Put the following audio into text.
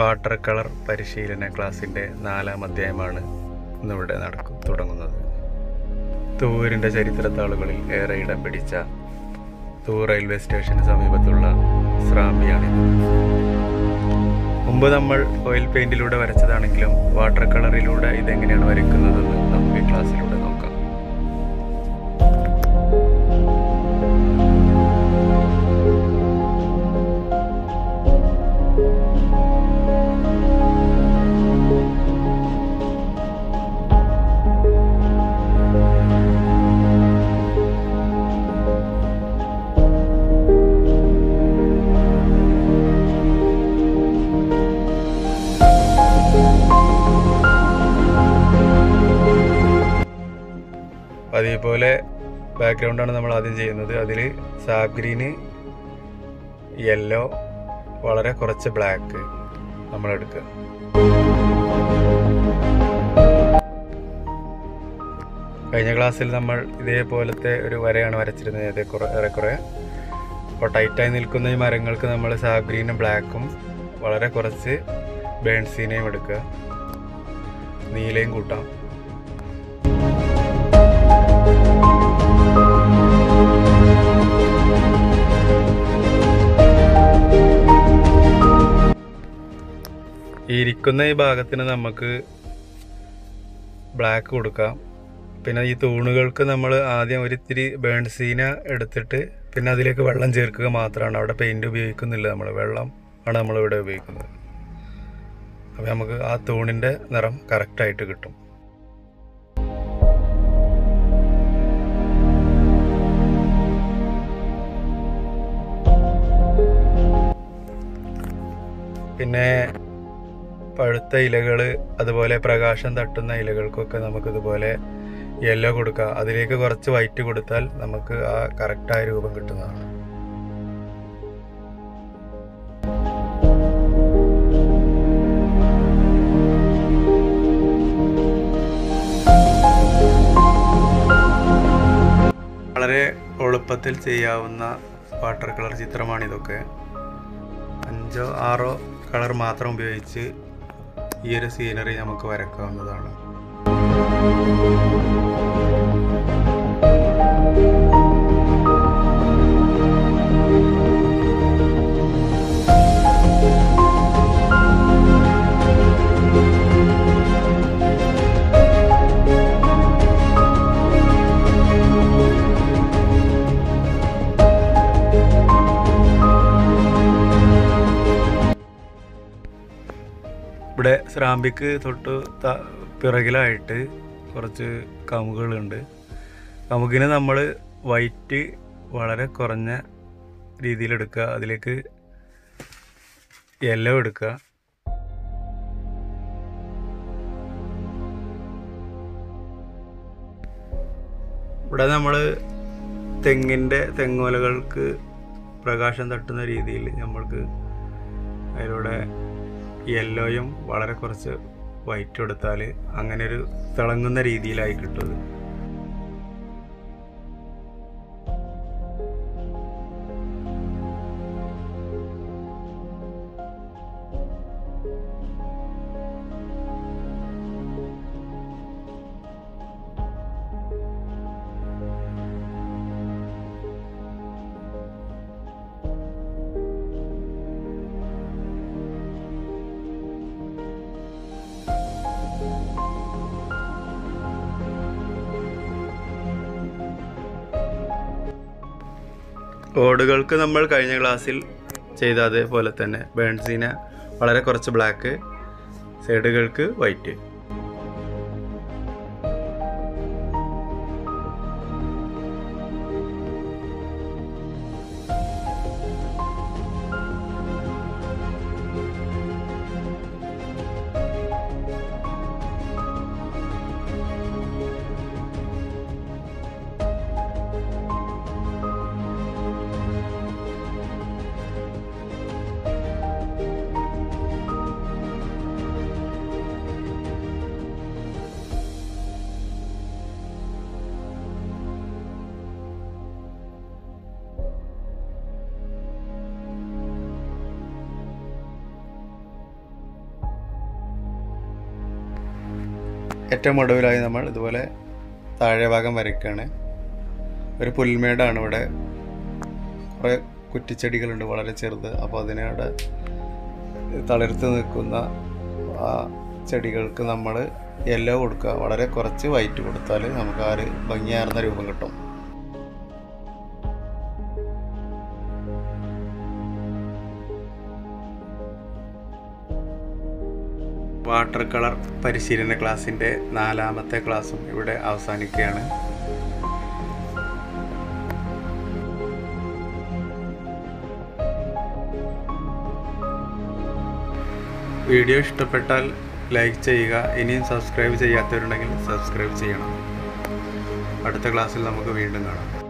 Water colour പരിശീലന ക്ലാസ്സിൻ്റെ നാലാം അധ്യായമാണ് ഇന്നിവിടെ നടക്കും തുടങ്ങുന്നത് തൂരിൻ്റെ ചരിത്രത്താളുകളിൽ ഏറെ ഇടം പിടിച്ച തൂർ റെയിൽവേ സ്റ്റേഷന് സമീപത്തുള്ള സ്രാമ്പിയാണിത് മുമ്പ് നമ്മൾ ഓയിൽ പെയിന്റിലൂടെ വരച്ചതാണെങ്കിലും വാട്ടർ കളറിലൂടെ ഇതെങ്ങനെയാണ് വരയ്ക്കുന്നതെന്ന് നമുക്ക് ഈ ക്ലാസ്സിലൂടെ നോക്കാം അതേപോലെ ബാക്ക്ഗ്രൗണ്ടാണ് നമ്മൾ ആദ്യം ചെയ്യുന്നത് അതിൽ സാബ് ഗ്രീന് യെല്ലോ വളരെ കുറച്ച് ബ്ലാക്ക് നമ്മൾ എടുക്കുക കഴിഞ്ഞ ക്ലാസ്സിൽ നമ്മൾ ഇതേപോലത്തെ ഒരു വരയാണ് വരച്ചിരുന്നത് ഏറെ കുറെ ഏറെക്കുറെ അപ്പോൾ ടൈറ്റായി നിൽക്കുന്ന ഈ മരങ്ങൾക്ക് നമ്മൾ സാബ് ഗ്രീനും ബ്ലാക്കും വളരെ കുറച്ച് ബേൺസീനയും എടുക്കുക നീലയും കൂട്ടാം ഈ ഇരിക്കുന്ന ഈ ഭാഗത്തിന് നമുക്ക് ബ്ലാക്ക് കൊടുക്കാം പിന്നെ ഈ തൂണുകൾക്ക് നമ്മൾ ആദ്യം ഒരിത്തിരി ബേൺസീന എടുത്തിട്ട് പിന്നെ അതിലേക്ക് വെള്ളം ചേർക്കുക മാത്രമാണ് അവിടെ പെയിൻറ് ഉപയോഗിക്കുന്നില്ല നമ്മൾ വെള്ളം ആണ് നമ്മളിവിടെ ഉപയോഗിക്കുന്നത് അപ്പോൾ നമുക്ക് ആ തൂണിൻ്റെ നിറം കറക്റ്റായിട്ട് കിട്ടും പിന്നെ പഴുത്ത ഇലകൾ അതുപോലെ പ്രകാശം തട്ടുന്ന ഇലകൾക്കൊക്കെ നമുക്കിതുപോലെ യെല്ലോ കൊടുക്കുക അതിലേക്ക് കുറച്ച് വൈറ്റ് കൊടുത്താൽ നമുക്ക് ആ കറക്റ്റായ രൂപം കിട്ടുന്നതാണ് വളരെ എളുപ്പത്തിൽ ചെയ്യാവുന്ന വാട്ടർ കളർ ചിത്രമാണിതൊക്കെ അഞ്ചോ ആറോ കളർ മാത്രം ഉപയോഗിച്ച് ഈ ഒരു സീനറി നമുക്ക് വരക്കാവുന്നതാണ് ഇവിടെ സ്രാമ്പിക്ക് തൊട്ട് ത- പിറകിലായിട്ട് കുറച്ച് കമുകുകളുണ്ട് കമുകിന് നമ്മൾ വൈറ്റ് വളരെ കുറഞ്ഞ രീതിയിൽ എടുക്കുക അതിലേക്ക് യെല്ലോ എടുക്കുക ഇവിടെ നമ്മൾ തെങ്ങിൻ്റെ തെങ്ങോലകൾക്ക് പ്രകാശം തട്ടുന്ന രീതിയിൽ നമ്മൾക്ക് അതിലൂടെ യെല്ലോയും വളരെ കുറച്ച് വൈറ്റും എടുത്താൽ അങ്ങനെ ഒരു തിളങ്ങുന്ന രീതിയിലായി കിട്ടും അത്. ഓടുകൾക്ക് നമ്മൾ കഴിഞ്ഞ ക്ലാസ്സിൽ ചെയ്ത അതേപോലെ തന്നെ ബേൺസീന വളരെ കുറച്ച് ബ്ലാക്ക് സൈഡുകൾക്ക് വൈറ്റ് ഏറ്റവും ഒടുവിലായി നമ്മൾ ഇതുപോലെ താഴെ ഭാഗം വരയ്ക്കുകയാണ് ഒരു പുൽമേടാണ് ഇവിടെ കുറേ കുറ്റിച്ചെടികളുണ്ട് വളരെ ചെറുത് അപ്പോൾ അതിനവിടെ തളിർത്ത് നിൽക്കുന്ന ആ ചെടികൾക്ക് നമ്മൾ യെല്ലോ കൊടുക്കുക വളരെ കുറച്ച് വൈറ്റ് കൊടുത്താൽ നമുക്ക് ആ ഒരു ഭംഗിയാർന്ന രൂപം കിട്ടും വാട്ടർ കളർ പരിശീലന ക്ലാസ്സിൻ്റെ നാലാമത്തെ ക്ലാസ്സും ഇവിടെ അവസാനിക്കുകയാണ് വീഡിയോ ഇഷ്ടപ്പെട്ടാൽ ലൈക്ക് ചെയ്യുക ഇനിയും സബ്സ്ക്രൈബ് ചെയ്യാത്തവരുണ്ടെങ്കിൽ സബ്സ്ക്രൈബ് ചെയ്യണം അടുത്ത ക്ലാസ്സിൽ നമുക്ക് വീണ്ടും കാണാം